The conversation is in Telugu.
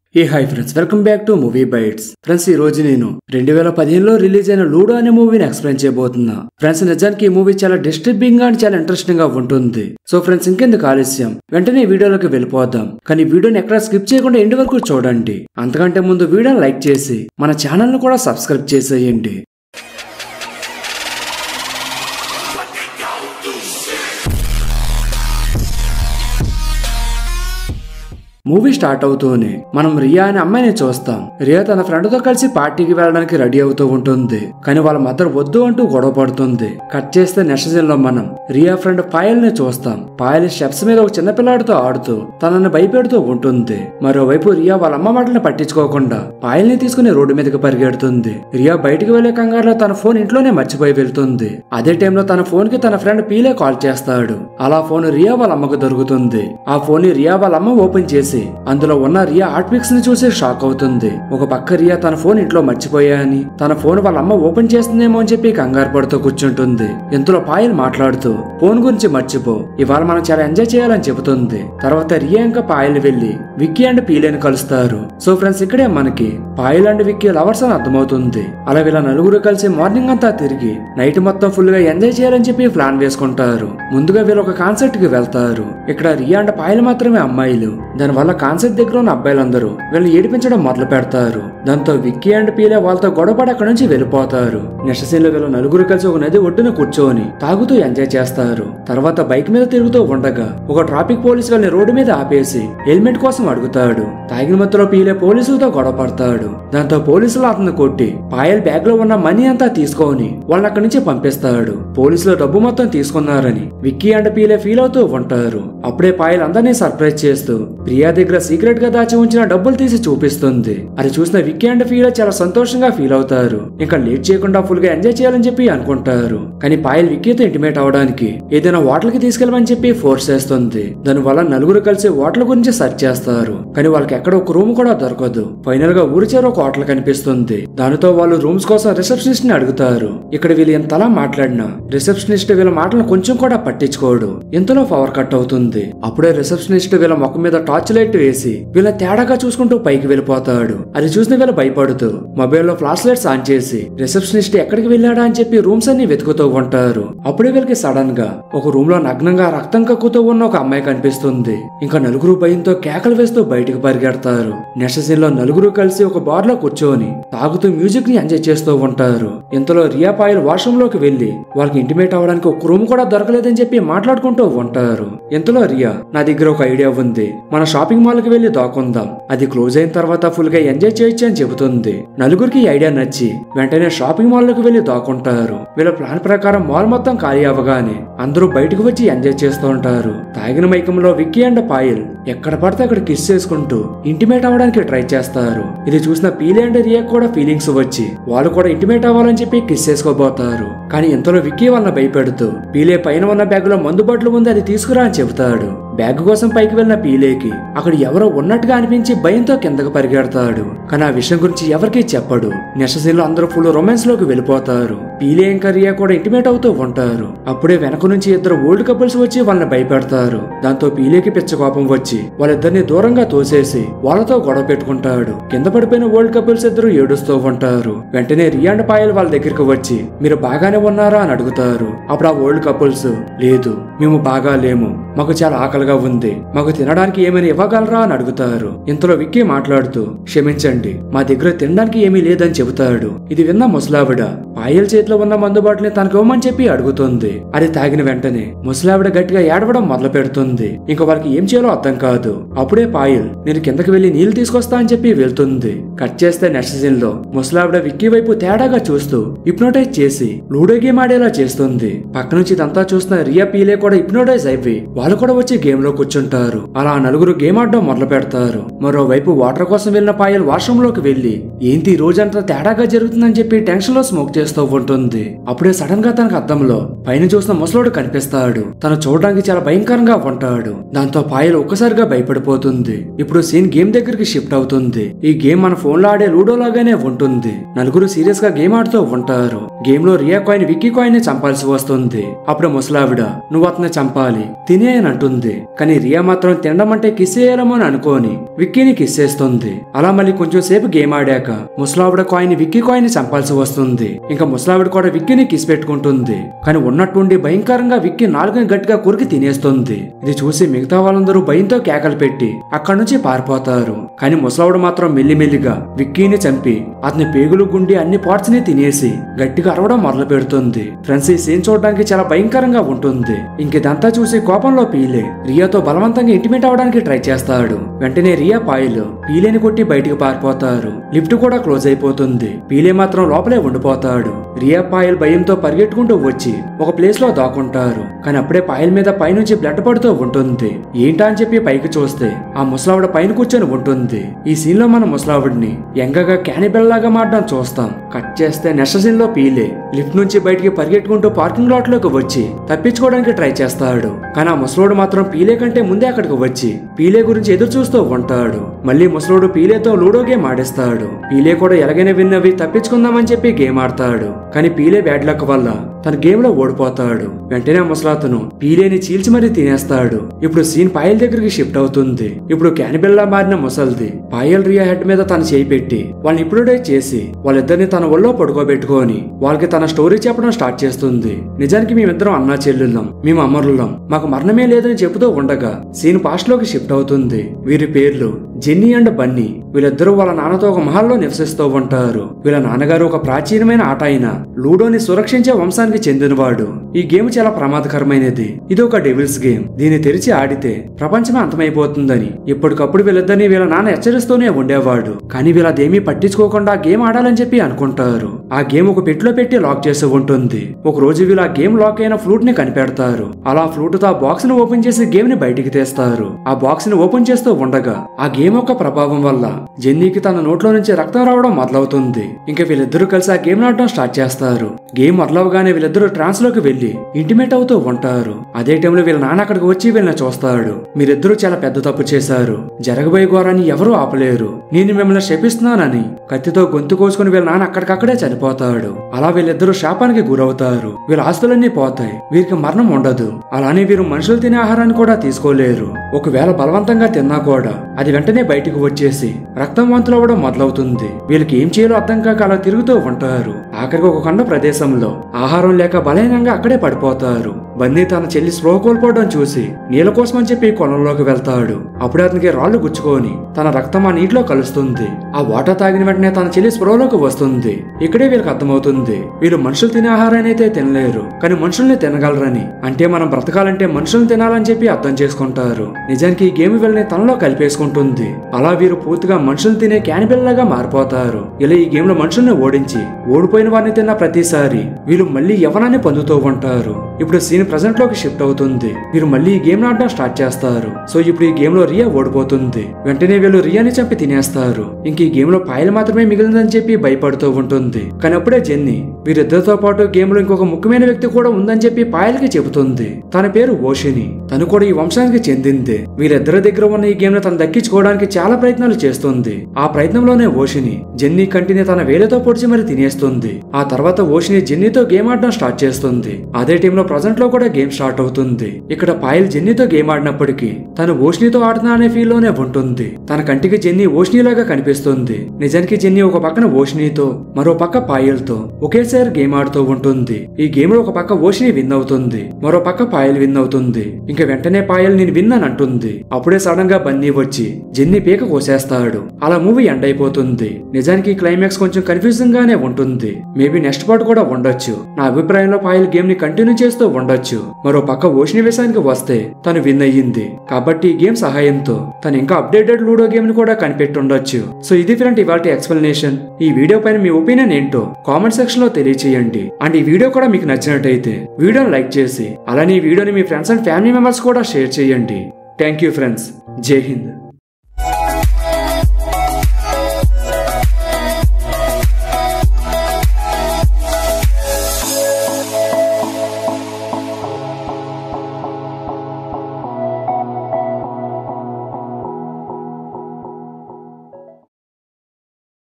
A hi friends welcome back to Movie Bytes friends ఈ రోజు నేను రెండు వేల పదిహేనులో రిలీజ్ అయిన లూడో అనే మూవీని ఎక్స్ప్లెయిన్ చేయబోతున్నా ఫ్రెండ్స్ నిజానికి ఈ మూవీ చాలా డిస్టర్బింగ్ గా అండ్ చాలా ఇంట్రెస్టింగ్ గా ఉంటుంది సో ఫ్రెండ్స్ ఇంకెందుకు ఆలస్యం వెంటనే ఈ వీడియోలోకి వెళ్ళిపోదాం కానీ ఈ వీడియోని ఎక్కడ స్కిప్ చేయకుండా ఎండ్ వరకు చూడండి అంతకంటే ముందు వీడియోని లైక్ చేసి మన ఛానల్ ను కూడా సబ్స్క్రైబ్ చేసేయండి మూవీ స్టార్ట్ అవుతూనే మనం రియా అనే అమ్మాయిని చూస్తాం రియా తన ఫ్రెండ్ తో కలిసి పార్టీకి వెళ్ళడానికి రెడీ అవుతూ ఉంటుంది కానీ వాళ్ళ మదర్ వద్దు అంటూ గొడవ పడుతుంది కట్ చేస్తే నెక్స్ట్ సీన్ లో మనం రియా ఫ్రెండ్ పాయల్ ని చూస్తాం పాయల్ స్టెప్స్ మీద ఒక చిన్న పిల్లాడితో ఆడుతూ తనని భయపెడుతూ ఉంటుంది మరోవైపు రియా వాళ్ళ అమ్మ మాటలను పట్టించుకోకుండా పాయల్ ని తీసుకుని రోడ్డు మీదకి పరిగెడుతుంది రియా బయటికి వెళ్లే కంగారులో తన ఫోన్ ఇంట్లోనే మర్చిపోయి వెళ్తుంది అదే టైంలో తన ఫోన్ కి తన ఫ్రెండ్ పీలే కాల్ చేస్తాడు అలా ఫోన్ రియా వాళ్ళ అమ్మకు దొరుకుతుంది ఆ ఫోన్ ని రియా వాళ్ళ అమ్మ ఓపెన్ చేసి అందులో ఉన్న రియా ఆర్ట్ పిక్స్ ని చూసి షాక్ అవుతుంది ఒక పక్క రియా తన ఫోన్ ఇంట్లో మర్చిపోయాని తన ఫోన్ వాళ్ళ అమ్మ ఓపెన్ చేస్తుందేమో అని చెప్పి కంగారు పడుతూ కూర్చుంటుంది ఇంతలో పాయల్ మాట్లాడుతూ ఫోన్ గురించి మర్చిపో ఇవాళ మనం చాలా ఎంజాయ్ చేయాలని చెబుతుంది తర్వాత రియా ఇంకా పాయల్ వెళ్లి విక్కీ అండ్ పీలేని కలుస్తారు సో ఫ్రెండ్స్ ఇక్కడే మనకి పాయల్ అండ్ విక్కీ లవర్స్ అని అర్థమవుతుంది అలా వీళ్ళ నలుగురు కలిసి మార్నింగ్ అంతా తిరిగి నైట్ మొత్తం ఫుల్ గా ఎంజాయ్ చేయాలని చెప్పి ప్లాన్ వేసుకుంటారు ముందుగా వీళ్ళు ఒక కాన్సర్ట్ కి వెళ్తారు ఇక్కడ రియా అండ్ పాయల్ మాత్రమే అమ్మాయిలు దాని వల్ల కాన్సర్ట్ దగ్గర ఉన్న అబ్బాయిలందరూ వీళ్ళని ఏడిపించడం మొదలు పెడతారు దాంతో విక్కీ అండ్ పీలే వాళ్ళతో గొడవపడి అక్కడి నుంచి వెళ్ళిపోతారు నెక్స్ట్ సీన్ లో వీళ్ళ నలుగురు కలిసి ఒక నది ఒడ్డున కూర్చొని తాగుతూ ఎంజాయ్ చేస్తారు తర్వాత బైక్ మీద తిరుగుతూ ఉండగా ఒక ట్రాఫిక్ పోలీస్ వాళ్ళని రోడ్డు మీద ఆపేసి హెల్మెట్ కోసం అడుగుతాడు తాగిన మత్తులో పీలే పోలీసులతో గొడవ పడతాడు దాంతో పోలీసులు అతను కొట్టి పాయల్ బ్యాగ్ లో ఉన్న మనీ అంతా తీసుకొని వాళ్ళని అక్కడి నుంచి పంపిస్తాడు పోలీసులు డబ్బు మొత్తం తీసుకున్నారని విక్కీ అండ్ పీలే ఫీల్ అవుతూ ఉంటారు అప్పుడే పాయల్ అందరినీ సర్ప్రైజ్ చేస్తూ ప్రియా దగ్గర సీక్రెట్ గా దాచి ఉంచిన డబ్బులు తీసి చూపిస్తుంది అది చూసిన విక్కీ అండ్ ఫీల్ చాలా సంతోషంగా ఫీల్ అవుతారు ఇంకా లేట్ చేయకుండా ఫుల్ గా ఎంజాయ్ చేయాలని చెప్పి అనుకుంటారు కానీ పాయల్ విక్కీతో ఇంటిమేట్ అవడానికి ఏదైనా హోటల్ కి తీసుకెళ్ళమని చెప్పి ఫోర్స్ చేస్తుంది దాని వల్ల నలుగురు కలిసి హోటల్ గురించి సెర్చ్ చేస్తారు కానీ వాళ్ళకి ఎక్కడ ఒక రూమ్ కూడా దొరకదు ఫైనల్ గా ఊరి చేరు ఒక హోటల్ కనిపిస్తుంది దానితో వాళ్ళు రూమ్స్ కోసం రిసెప్షనిస్ట్ ని అడుగుతారు ఇక్కడ వీళ్ళు ఎంతలా మాట్లాడినా రిసెప్షనిస్ట్ వీళ్ళ మాటలను కొంచెం కూడా పట్టించుకోడు ఇంతలో పవర్ కట్ అవుతుంది అప్పుడే రిసెప్షనిస్ట్ వీళ్ళ ముఖం మీద టార్చ్ లైట్ వేసి వీళ్ళ తేడాగా చూసుకుంటూ పైకి వెళ్ళిపోతాడు అది చూసిన వీళ్ళ భయపడుతూ మొబైల్ లో ఫ్లాష్ లైట్స్ ఆన్ చేసి రిసెప్షనిస్ట్ ఎక్కడికి వెళ్ళాడా అని చెప్పి రూమ్స్ అన్ని వెతుకుతూ ఉంటారు అప్పుడే వీళ్ళకి సడన్ గా ఒక రూమ్ లో నగ్నంగా రక్తం కక్కుతూ ఉన్న ఒక అమ్మాయి కనిపిస్తుంది ఇంకా నలుగురు భయంతో కేకలు వేస్తూ బయటకు పరిగెడతారు నెక్స్ట్ సీన్ లో నలుగురు కలిసి ఒక బార్ లో కూర్చొని తాగుతూ మ్యూజిక్ ని ఎంజాయ్ చేస్తూ ఉంటారు ఇంతలో రియా పాయల్ వాష్రూమ్ లోకి వెళ్లి వాళ్ళకి ఇంటిమేట్ అవడానికి ఒక రూమ్ కూడా దొరకలేదని చెప్పి మాట్లాడుకుంటూ ఉంటారు ఇంతలో రియా నా దగ్గర ఒక ఐడియా ఉంది మన షాపింగ్ మాల్ కి వెళ్లి దాక్కుందాం అది క్లోజ్ అయిన తర్వాత ఫుల్ గా ఎంజాయ్ చేయొచ్చు అని చెబుతుంది నలుగురికి ఈ ఐడియా నచ్చి వెంటనే షాపింగ్ మాల్ లోకి వెళ్లి దాక్కుంటారు వీళ్ళ ప్లాన్ ప్రకారం మాల్ మొత్తం ఖాళీ అవ్వగానే అందరూ బయటకు వచ్చి ఎంజాయ్ చేస్తూ ఉంటారు తాగిన మైకంలో విక్కీ అండ్ పాయల్ ఎక్కడ పడితే అక్కడ కిస్ చేసుకుంటూ ఇంటిమేట్ అవ్వడానికి ట్రై చేస్తారు ఇది చూసిన పీలే అండ్ రియా కూడా ఫీలింగ్స్ వచ్చి వాళ్ళు కూడా ఇంటిమేట్ అవ్వాలని చెప్పి కిస్ చేసుకోబోతారు కానీ ఇంతలో విక్కీ వాళ్ళని భయపెడుతూ పీలే పైన ఉన్న బ్యాగ్ లో మందు బాటిల్ ఉంది అది తీసుకురా అని చెబుతాడు బ్యాగ్ కోసం పైకి వెళ్ళిన పీలేకి అక్కడ ఎవరో ఉన్నట్టుగా అనిపించి భయంతో కిందకు పరిగెడతాడు కానీ ఆ విషయం గురించి ఎవరికీ చెప్పడు నెక్స్ట్ సీన్ లో అందరూ ఫుల్ రొమాన్స్ లోకి వెళ్ళిపోతారు పీలే ఇంకా రియా కూడా ఇంటిమేట్ అవుతూ ఉంటారు అప్పుడే వెనక నుంచి ఇద్దరు ఓల్డ్ కపుల్స్ వచ్చి వాళ్ళని భయపెడతారు దాంతో పీలేకి పిచ్చ కోపం వచ్చి వాళ్ళిద్దరిని దూరంగా తోసేసి వాళ్ళతో గొడవ పెట్టుకుంటాడు కింద పడిపోయిన ఓల్డ్ కపుల్స్ ఇద్దరు ఏడుస్తూ ఉంటారు వెంటనే రియా అండ్ పాయల్ వాళ్ళ దగ్గరికి వచ్చి మీరు బాగానే ఉన్నారా అని అడుగుతారు అప్పుడు ఆ ఓల్డ్ కపుల్స్ లేదు మేము బాగా లేము మాకు చాలా ఆకలిగా ఉంది మాకు తినడానికి ఏమైనా ఇవ్వగలరా అని అడుగుతారు ఇంతలో విక్కీ మాట్లాడుతూ క్షమించండి మా దగ్గర తినడానికి ఏమీ లేదని చెబుతాడు ఇది విన్న ముసలావిడ పాయల్ చేతిలో ఉన్న మందు బాటిల్ని తనకు ఇవ్వమని చెప్పి అడుగుతుంది అది తాగిన వెంటనే ముసలావిడ గట్టిగా ఏడవడం మొదలు పెడుతుంది ఇంకా వాళ్ళకి ఏం చేయాలో అర్థం కాదు అప్పుడే పాయల్ నేను కిందకి వెళ్లి నీళ్లు తీసుకొస్తా అని చెప్పి వెళ్తుంది కట్ చేస్తే నెక్స్ట్ సీన్ లో ముసలావిడ విక్కీ వైపు తేడాగా చూస్తూ హిప్నోటైజ్ చేసి లూడో గేమ్ ఆడేలా చేస్తుంది పక్క నుంచి ఇదంతా చూస్తున్న రియా పీలే కూడా హిప్నోటైజ్ అయిపోయి వాళ్ళు కూడా వచ్చి గేమ్ లో కూర్చుంటారు అలా ఆ నలుగురు గేమ్ ఆడడం మొదలు పెడతారు మరోవైపు వాటర్ కోసం వెళ్ళిన పాయల్ వాష్రూమ్ లోకి వెళ్లి ఏంటి ఈ రోజంతా తేడాగా జరుగుతుందని చెప్పి టెన్షన్ లో స్మోక్ చేస్తూ ఉంటుంది ఉంటుంది అప్పుడే సడన్ గా తనకు అద్దంలో పైన చూసిన ముసలోడు కనిపిస్తాడు తను చూడడానికి చాలా భయంకరంగా ఉంటాడు దాంతో పాయలు ఒక్కసారిగా భయపడిపోతుంది ఇప్పుడు సీన్ గేమ్ దగ్గరికి షిఫ్ట్ అవుతుంది ఈ గేమ్ మన ఫోన్ లో ఆడే లూడో లాగానే ఉంటుంది నలుగురు సీరియస్ గా గేమ్ ఆడుతూ ఉంటారు గేమ్ లో రియా కాయిన్ విక్కీ కాయిన్ ని చంపాల్సి వస్తుంది అప్పుడు ముసలావిడ నువ్వు అతన్ని చంపాలి తినే అని అంటుంది కానీ రియా మాత్రం తినడం అంటే కిస్ చేయాలమో అని అనుకోని విక్కీని కిస్ చేస్తుంది అలా మళ్ళీ కొంచెం సేపు గేమ్ ఆడాక ముసలావిడ కాయిన్ విక్కీ కాయిన్ ని చంపాల్సి వస్తుంది ఇంకా ముసలావిడ కూడా విక్కీని కిస్ పెట్టుకుంటుంది కానీ ఉన్నట్టుండి భయంకరంగా విక్కీ నాలుగుని గట్టిగా కొరికి తినేస్తుంది ఇది చూసి మిగతా వాళ్ళందరూ భయంతో కేకలు పెట్టి అక్కడి నుంచి పారిపోతారు కానీ ముసలావిడ మాత్రం మెల్లిమెల్లిగా విక్కీని చంపి అతని పేగులు గుండి అన్ని పార్ట్స్ ని తినేసి గట్టిగా అరవడం మొదలు పెడుతుంది ఫ్రెండ్స్ ఈ సీన్ చూడడానికి చాలా భయంకరంగా ఉంటుంది ఇంకిదంతా చూసి కోపంలో పీలే రియాతో బలవంతంగా ఇంటిమేట్ అవడానికి ట్రై చేస్తాడు వెంటనే రియా పాయిలు పీలేని కొట్టి బయటికి పారిపోతారు లిఫ్ట్ కూడా క్లోజ్ అయిపోతుంది పీలే మాత్రం లోపలే ఉండిపోతాడు రియా పాయల్ భయంతో పరిగెట్టుకుంటూ వచ్చి ఒక ప్లేస్ లో దాక్కుంటారు కానీ అప్పుడే పాయల్ మీద పైనుంచి బ్లడ్ పడుతూ ఉంటుంది ఏంటా అని చెప్పి పైకి చూస్తే ఆ ముసలావిడ పైన కూర్చొని ఉంటుంది ఈ సీన్ లో మన ముసలావిడిని ఎంగగా క్యానిబెల్ లాగా మాడడం చూస్తాం కట్ చేస్తే నెక్స్ట్ సీన్ లో పీలే లిఫ్ట్ నుంచి బయటికి పరిగెట్టుకుంటూ పార్కింగ్ లాట్ లోకి వచ్చి తప్పించుకోవడానికి ట్రై చేస్తాడు కానీ ఆ ముసలోడు మాత్రం పీలే కంటే ముందే అక్కడికి వచ్చి పీలే గురించి ఎదురు చూస్తూ ఉంటాడు మళ్ళీ ముసలోడు పీలేతో లూడో గేమ్ ఆడేస్తాడు పీలే కూడా ఎలాగైనా విన్నవి తప్పించుకుందామని చెప్పి గేమ్ ఆడతాడు కానీ పీలే బ్యాడ్ లక్ వల్ల తన గేమ్ లో ఓడిపోతాడు వెంటనే ఆ ముసలాతను పీలేని చీల్చి మరీ తినేస్తాడు ఇప్పుడు సీన్ పాయల్ దగ్గరికి షిఫ్ట్ అవుతుంది ఇప్పుడు క్యానిబెల్లా మారిన ముసల్ది పాయల్ రియా హెడ్ మీద తన చేయి పెట్టి వాళ్ళని ఇప్పుడే చేసి వాళ్ళిద్దరిని తన ఒళ్ళో పడుకోబెట్టుకొని వాళ్ళకి తన స్టోరీ చెప్పడం స్టార్ట్ చేస్తుంది నిజానికి మేమిద్దరం అన్నా చెల్లెళ్ళం మేము అమరులం మాకు మరణమే లేదని చెబుతూ ఉండగా సీన్ పాస్ట్ లోకి షిఫ్ట్ అవుతుంది వీరి పేర్లు జెన్నీ అండ్ బన్నీ వీళ్ళిద్దరూ వాళ్ళ నాన్నతో ఒక మహల్లో నివసిస్తూ ఉంటారు వీళ్ళ నాన్నగారు ఒక ప్రాచీనమైన ఆట అయిన లూడోని సురక్షించే వంశానికి చెందినవాడు ఈ గేమ్ చాలా ప్రమాదకరమైనది ఇది ఒక డెవిల్స్ గేమ్ దీన్ని తెరిచి ఆడితే ప్రపంచమే అంతమైపోతుందని ఎప్పటికప్పుడు వీళ్ళిద్దరిని వీళ్ళ నాన్న హెచ్చరిస్తూనే ఉండేవాడు కానీ వీళ్ళదేమీ పట్టించుకోకుండా ఆ గేమ్ ఆడాలని చెప్పి అనుకుంటారు ఆ గేమ్ ఒక పెట్టులో పెట్టి లాక్ చేసి ఉంటుంది ఒక రోజు వీళ్ళు ఆ గేమ్ లాక్ అయిన ఫ్లూట్ ని కనిపెడతారు అలా ఫ్లూట్ తో ఆ బాక్స్ ని ఓపెన్ చేసి గేమ్ ని బయటికి తీస్తారు ఆ బాక్స్ ని ఓపెన్ చేస్తూ ఉండగా ఆ గేమ్ యొక్క ప్రభావం వల్ల జెన్నీకి తన నోట్లో నుంచి రక్తం రావడం మొదలవుతుంది ఇంకా వీళ్ళిద్దరూ కలిసి ఆ గేమ్ ఆడడం స్టార్ట్ చేస్తారు గేమ్ మొదలవగానే వీళ్ళిద్దరూ ట్రాన్స్ లోకి వెళ్లి ఇంటిమేట్ అవుతూ ఉంటారు అదే టైంలో వీళ్ళ నాన్న అక్కడికి వచ్చి వీళ్ళని చూస్తాడు మీరిద్దరూ చాలా పెద్ద తప్పు చేశారు జరగబోయే ఘోరాన్ని ఎవరూ ఆపలేరు నేను మిమ్మల్ని శపిస్తున్నానని కత్తితో గొంతు కోసుకుని వీళ్ళ నాన్న అక్కడికక్కడే చనిపోతాడు అలా వీళ్ళిద్దరూ శాపానికి గురవుతారు వీళ్ళ ఆస్తులన్నీ పోతాయి వీరికి మరణం ఉండదు అలానే వీరు మనుషులు తినే ఆహారాన్ని కూడా తీసుకోలేరు ఒకవేళ బలవంతంగా తిన్నా కూడా అది వెంటనే బయటికి వచ్చేసి రక్తం వాంతులు అవ్వడం మొదలవుతుంది వీళ్ళకి ఏం చేయాలో అర్థం కాక అలా తిరుగుతూ ఉంటారు ఆఖరికి ఒక కొండ ప్రదేశంలో ఆహారం లేక బలహీనంగా అక్కడే పడిపోతారు బన్నీ తన చెల్లి స్పృహ కోల్పోవడం చూసి నీళ్ళ కోసం అని చెప్పి కొలంలోకి వెళ్తాడు అప్పుడే అతనికి రాళ్లు గుచ్చుకొని తన రక్తం ఆ నీటిలో కలుస్తుంది ఆ వాటర్ తాగిన వెంటనే తన చెల్లి స్పృహలోకి వస్తుంది ఇక్కడే వీళ్ళకి అర్థమవుతుంది వీళ్ళు మనుషులు తినే ఆహారాన్ని అయితే తినలేరు కానీ మనుషుల్ని తినగలరని అంటే మనం బ్రతకాలంటే మనుషుల్ని తినాలని చెప్పి అర్థం చేసుకుంటారు నిజానికి ఈ గేమ్ వీళ్ళని తనలో కలిపేసుకుంటుంది అలా వీరు పూర్తిగా మనుషులు తినే క్యానిబెల్లాగా మారిపోతారు ఇలా ఈ గేమ్ లో మనుషుల్ని ఓడించి ఓడిపోయిన వారిని తిన్న ప్రతిసారి వీళ్ళు మళ్ళీ యవనాన్ని పొందుతూ ఉంటారు ఇప్పుడు సీన్ ప్రజెంట్ లోకి షిఫ్ట్ అవుతుంది వీరు మళ్ళీ ఈ గేమ్ ఆడడం స్టార్ట్ చేస్తారు సో ఇప్పుడు ఈ గేమ్ లో రియా ఓడిపోతుంది వెంటనే వీళ్ళు రియాని చంపి తినేస్తారు ఇంక ఈ గేమ్ లో పాయలు మాత్రమే మిగిలిందని చెప్పి భయపడుతూ ఉంటుంది కానీ అప్పుడే జెన్నీ వీరిద్దరితో పాటు గేమ్ లో ఇంకొక ముఖ్యమైన వ్యక్తి కూడా ఉందని చెప్పి పాయలకి చెబుతుంది తన పేరు ఓషిని తను కూడా ఈ వంశానికి చెందింది వీరిద్దరి దగ్గర ఉన్న ఈ గేమ్ ను తను దక్కించుకోవడానికి చాలా ప్రయత్నాలు చేస్తుంది ఆ ప్రయత్నంలోనే ఓషిని జెన్నీ కంటిని తన వేలతో పొడిచి మరి తినేస్తుంది ఆ తర్వాత ఓషిని జెన్నీతో గేమ్ ఆడడం స్టార్ట్ చేస్తుంది అదే టీంలో ప్రజెంట్ లో కూడా గేమ్ స్టార్ట్ అవుతుంది ఇక్కడ పాయల్ జెన్నీతో గేమ్ ఆడినప్పటికీ తను ఓష్నితో ఆడుతున్నా అనే ఫీల్ లోనే ఉంటుంది తన కంటికి జెన్నీ ఓష్నీలాగా కనిపిస్తుంది నిజానికి జెన్నీ ఒక పక్కన ఓష్నీతో మరో పక్క పాయల్తో ఒకేసారి గేమ్ ఆడుతూ ఉంటుంది ఈ గేమ్ లో ఒక పక్క ఓషిని విన్ అవుతుంది మరో పక్క పాయల్ విన్ అవుతుంది ఇంకా వెంటనే పాయల్ నేను విన్ అని అంటుంది అప్పుడే సడన్ గా బన్నీ వచ్చి జెన్నీ పీక కోసేస్తాడు అలా మూవీ ఎండ్ అయిపోతుంది నిజానికి క్లైమాక్స్ కొంచెం కన్ఫ్యూజింగ్ గానే ఉంటుంది మేబీ నెక్స్ట్ పార్ట్ కూడా ఉండొచ్చు నా అభిప్రాయంలో పాయల్ గేమ్ ని కంటిన్యూ చేస్తూ ఉండొచ్చు మరో పక్క ఓషిని విషయానికి వస్తే తను విన్ అయ్యింది కాబట్టి ఈ గేమ్ సహాయంతో తను ఇంకా అప్డేటెడ్ లూడో గేమ్ ని కూడా కనిపెట్టి ఉండొచ్చు సో ఇది ఫ్రెండ్ ఇవాళ ఎక్స్ప్లెనేషన్ ఈ వీడియో పైన మీ ఒపీనియన్ ఏంటో కామెంట్ సెక్షన్ లో తెలియచేయండి అండ్ ఈ వీడియో కూడా మీకు నచ్చినట్టయితే వీడియోని లైక్ చేసి అలానే ఈ వీడియోని మీ ఫ్రెండ్స్ అండ్ ఫ్యామిలీ మెంబర్స్ కూడా షేర్ చేయండి thank you friends Jai Hind